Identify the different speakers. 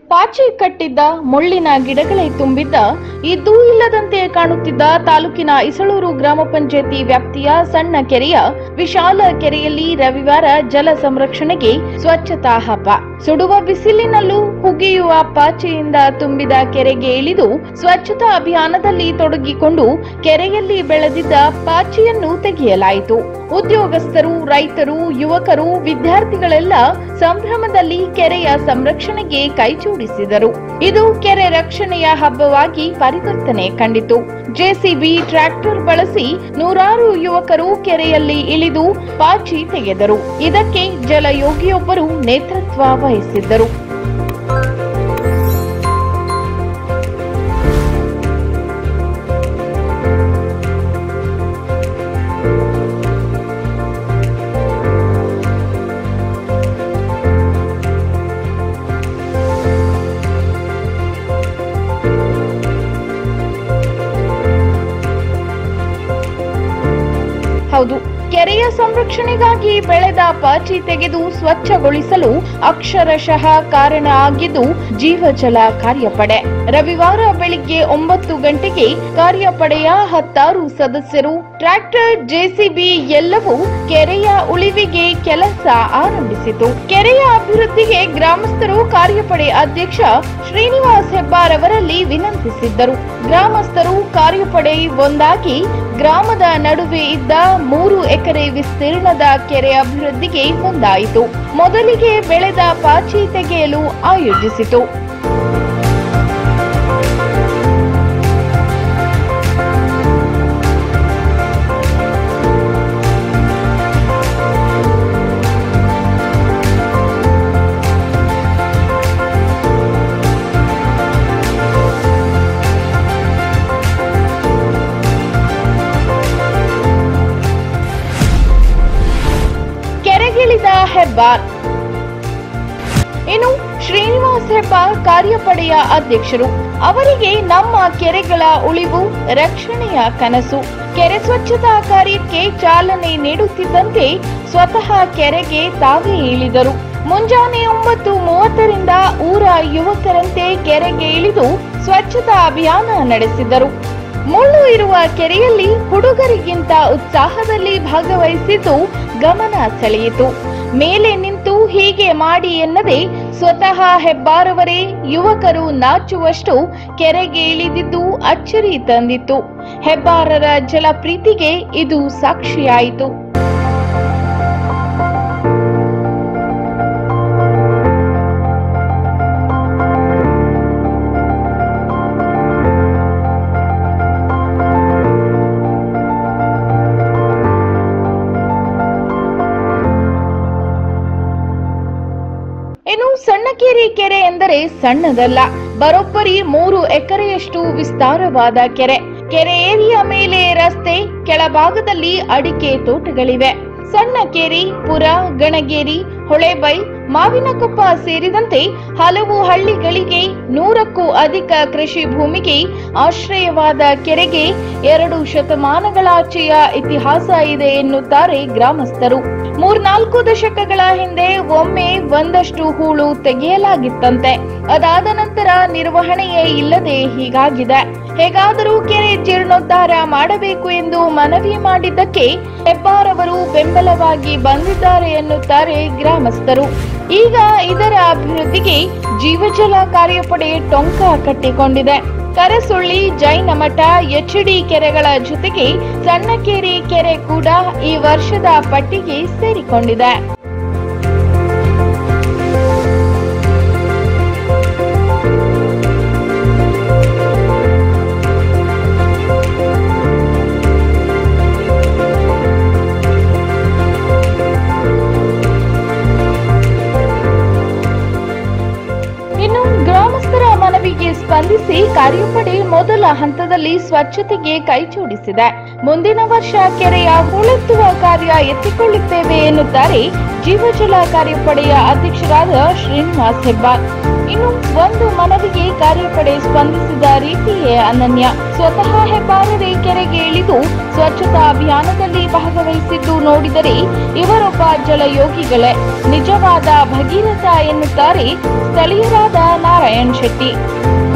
Speaker 1: ಪಾಚಿ ಕಟ್ಟಿದ್ದ ಮುಳ್ಳಿನ ಗಿಡಗಳೇ ತುಂಬಿದ್ದ ಇದ್ದೂ ಇಲ್ಲದಂತೆ ಕಾಣುತ್ತಿದ್ದ ತಾಲೂಕಿನ ಇಸಳೂರು ಗ್ರಾಮ ಪಂಚಾಯತಿ ವ್ಯಾಪ್ತಿಯ ಸಣ್ಣ ಕೆರೆಯ ವಿಶಾಲ ಕೆರೆಯಲ್ಲಿ ರವಿವಾರ ಜಲ ಸಂರಕ್ಷಣೆಗೆ ಸ್ವಚ್ಛತಾ ಹಬ್ಬ ಸುಡುವ ಬಿಸಿಲಿನಲ್ಲೂ ಹುಗಿಯುವ ಪಾಚಿಯಿಂದ ತುಂಬಿದ ಕೆರೆಗೆ ಇಳಿದು ಸ್ವಚ್ಛತಾ ಅಭಿಯಾನದಲ್ಲಿ ತೊಡಗಿಕೊಂಡು ಕೆರೆಯಲ್ಲಿ ಬೆಳೆದಿದ್ದ ಪಾಚಿಯನ್ನು ತೆಗೆಯಲಾಯಿತು ಉದ್ಯೋಗಸ್ಥರು ರೈತರು ಯುವಕರು ವಿದ್ಯಾರ್ಥಿಗಳೆಲ್ಲ ಸಂಭ್ರಮದಲ್ಲಿ ಕೆರೆಯ ಸಂರಕ್ಷಣೆಗೆ ಕೈಜೋಡಿಸಿದರು ಇದು ಕೆರೆ ರಕ್ಷಣೆಯ ಹಬ್ಬವಾಗಿ ಪರಿವರ್ತನೆ ಕಂಡಿತು ಜೆಸಿಬಿ ಟ್ರ್ಯಾಕ್ಟರ್ ಬಳಸಿ ನೂರಾರು ಯುವಕರು ಕೆರೆಯಲ್ಲಿ ಇಳಿದು ಪಾಚಿ ತೆಗೆದರು ಇದಕ್ಕೆ ಜಲಯೋಗಿಯೊಬ್ಬರು ನೇತೃತ್ವ ವಹಿಸಿದ್ದರು ಹೌದು ಕೆರೆಯ ಸಂರಕ್ಷಣೆಗಾಗಿ ಬೆಳೆದ ಪಾಚಿ ತೆಗೆದು ಸ್ವಚ್ಛಗೊಳಿಸಲು ಅಕ್ಷರಶಃ ಕಾರಣ ಆಗಿದ್ದು ಜೀವಜಲ ಕಾರ್ಯಪಡೆ ರವಿವಾರ ಬೆಳಿಗ್ಗೆ ಒಂಬತ್ತು ಗಂಟೆಗೆ ಕಾರ್ಯಪಡೆಯ ಹತ್ತಾರು ಸದಸ್ಯರು ಟ್ರ್ಯಾಕ್ಟರ್ ಜೆಸಿಬಿ ಎಲ್ಲವೂ ಕೆರೆಯ ಉಳಿವಿಗೆ ಕೆಲಸ ಆರಂಭಿಸಿತು ಕೆರೆಯ ಅಭಿವೃದ್ಧಿಗೆ ಗ್ರಾಮಸ್ಥರು ಕಾರ್ಯಪಡೆ ಅಧ್ಯಕ್ಷ ಶ್ರೀನಿವಾಸ್ ಹೆಬ್ಬಾರ್ ಅವರಲ್ಲಿ ವಿನಂತಿಸಿದ್ದರು ಗ್ರಾಮಸ್ಥರು ಕಾರ್ಯಪಡೆ ಒಂದಾಗಿ ಗ್ರಾಮದ ನಡುವೆ ಇದ್ದ ಮೂರು ಎಕರೆ ವಿಸ್ತೀರ್ಣದ ಕೆರೆ ಅಭಿವೃದ್ಧಿಗೆ ಮುಂದಾಯಿತು ಮೊದಲಿಗೆ ಬೆಳೆದ ಪಾಚಿ ತೆಗೆಯಲು ಆಯೋಜಿಸಿತು ಕೆರೆಗಿಳಿದ ಹೆಬ್ಬಾರ್ ಇನ್ನು ಶ್ರೀನಿವಾಸ್ ಹೆಬ್ಬಾರ್ ಕಾರ್ಯಪಡೆಯ ಅಧ್ಯಕ್ಷರು ಅವರಿಗೆ ನಮ್ಮ ಕೆರೆಗಳ ಉಳಿವು ರಕ್ಷಣೆಯ ಕನಸು ಕೆರೆ ಸ್ವಚ್ಛತಾ ಕಾರ್ಯಕ್ಕೆ ಚಾಲನೆ ನೀಡುತ್ತಿದ್ದಂತೆ ಸ್ವತಃ ಕೆರೆಗೆ ತಾವೇ ಇಳಿದರು ಮುಂಜಾನೆ ಒಂಬತ್ತು ಮೂವತ್ತರಿಂದ ಊರ ಯುವಕರಂತೆ ಕೆರೆಗೆ ಇಳಿದು ಸ್ವಚ್ಛತಾ ಅಭಿಯಾನ ನಡೆಸಿದರು ಮುಳ್ಳು ಇರುವ ಕೆರೆಯಲ್ಲಿ ಹುಡುಗರಿಗಿಂತ ಉತ್ಸಾಹದಲ್ಲಿ ಭಾಗವಹಿಸಿದ್ದು ಗಮನ ಸೆಳೆಯಿತು ಮೇಲೆ ನಿಂತು ಹೀಗೆ ಮಾಡಿ ಎನ್ನದೆ ಸ್ವತಃ ಹೆಬ್ಬಾರವರೇ ಯುವಕರು ನಾಚುವಷ್ಟು ಕೆರೆಗೆ ಇಳಿದಿದ್ದು ಅಚ್ಚರಿ ತಂದಿತ್ತು ಹೆಬ್ಬಾರರ ಜಲಪ್ರೀತಿಗೆ ಇದು ಸಾಕ್ಷಿಯಾಯಿತು ಇನ್ನು ಸಣ್ಣಕೇರಿ ಕೆರೆ ಎಂದರೆ ಸಣ್ಣದಲ್ಲ ಬರೋಬ್ಬರಿ ಮೂರು ಎಕರೆಯಷ್ಟು ವಿಸ್ತಾರವಾದ ಕೆರೆ ಕೆರೆ ಏರಿಯ ಮೇಲೆ ರಸ್ತೆ ಕೆಳಭಾಗದಲ್ಲಿ ಅಡಿಕೆ ತೋಟಗಳಿವೆ ಸಣ್ಣಕೇರಿ ಪುರ ಗಣಗೇರಿ ಹೊಳೆಬೈ ಮಾವಿನಕೊಪ್ಪ ಸೇರಿದಂತೆ ಹಲವು ಹಳ್ಳಿಗಳಿಗೆ ನೂರಕ್ಕೂ ಅಧಿಕ ಕೃಷಿ ಭೂಮಿಗೆ ಆಶ್ರಯವಾದ ಕೆರೆಗೆ ಎರಡು ಶತಮಾನಗಳಾಚೆಯ ಇತಿಹಾಸ ಇದೆ ಎನ್ನುತ್ತಾರೆ ಗ್ರಾಮಸ್ಥರು ಮೂರ್ನಾಲ್ಕು ದಶಕಗಳ ಹಿಂದೆ ಒಮ್ಮೆ ಒಂದಷ್ಟು ಹೂಳು ತೆಗೆಯಲಾಗಿತ್ತಂತೆ ಅದಾದ ನಂತರ ನಿರ್ವಹಣೆಯೇ ಇಲ್ಲದೆ ಹೀಗಾಗಿದೆ ಹೇಗಾದರೂ ಕೆರೆ ಜೀರ್ಣೋದ್ಧಾರ ಮಾಡಬೇಕು ಎಂದು ಮನವಿ ಮಾಡಿದ್ದಕ್ಕೆ ಹೆಬ್ಬಾರವರು ಬೆಂಬಲವಾಗಿ ಬಂದಿದ್ದಾರೆ ಎನ್ನುತ್ತಾರೆ ಗ್ರಾಮಸ್ಥರು ಈಗ ಇದರ ಅಭಿವೃದ್ಧಿಗೆ ಜೀವಜಲ ಕಾರ್ಯಪಡೆ ಟೊಂಕ ಕಟ್ಟಿಕೊಂಡಿದೆ ಕರಸುಳ್ಳಿ ಜೈನ ಮಠ ಎಚ್ಡಿ ಕೆರೆಗಳ ಜೊತೆಗೆ ಸಣ್ಣಕೇರಿ ಕೆರೆ ಕೂಡ ಈ ವರ್ಷದ ಪಟ್ಟಿಗೆ ಸೇರಿಕೊಂಡಿದೆ ಇನ್ನು ಗ್ರಾಮಸ್ಥರ ಮನವಿಗೆ ಸ್ಪಂದಿಸಿ ಕಾರ್ಯಪಡೆ ಮೊದಲ ಹಂತದಲ್ಲಿ ಸ್ವಚ್ಛತೆಗೆ ಕೈಜೋಡಿಸಿದೆ ಮುಂದಿನ ವರ್ಷ ಕೆರೆಯ ಹೂಳೆತ್ತುವ ಕಾರ್ಯ ಎತ್ತಿಕೊಳ್ಳುತ್ತೇವೆ ಎನ್ನುತ್ತಾರೆ ಜೀವಜಲ ಕಾರ್ಯಪಡೆಯ ಅಧ್ಯಕ್ಷರಾದ ಶ್ರೀನಿವಾಸ್ ಹೆಬ್ಬಾರ್ ಇನ್ನು ಒಂದು ಮನವಿಗೆ ಕಾರ್ಯಪಡೆ ಸ್ಪಂದಿಸಿದ ರೀತಿಯೇ ಅನನ್ಯ ಸ್ವತಃ ಹೆಬ್ಬಾರರೇ ಕೆರೆಗೆ ಇಳಿದು ಸ್ವಚ್ಛತಾ ಅಭಿಯಾನದಲ್ಲಿ ಭಾಗವಹಿಸಿದ್ದು ನೋಡಿದರೆ ಇವರೊಬ್ಬ ಜಲಯೋಗಿಗಳೇ ನಿಜವಾದ ಭಗೀರಥ ಎನ್ನುತ್ತಾರೆ ಸ್ಥಳೀಯರಾದ ನಾರಾಯಣ ನಾರಾಯಣ್ ಶೆಟ್ಟಿ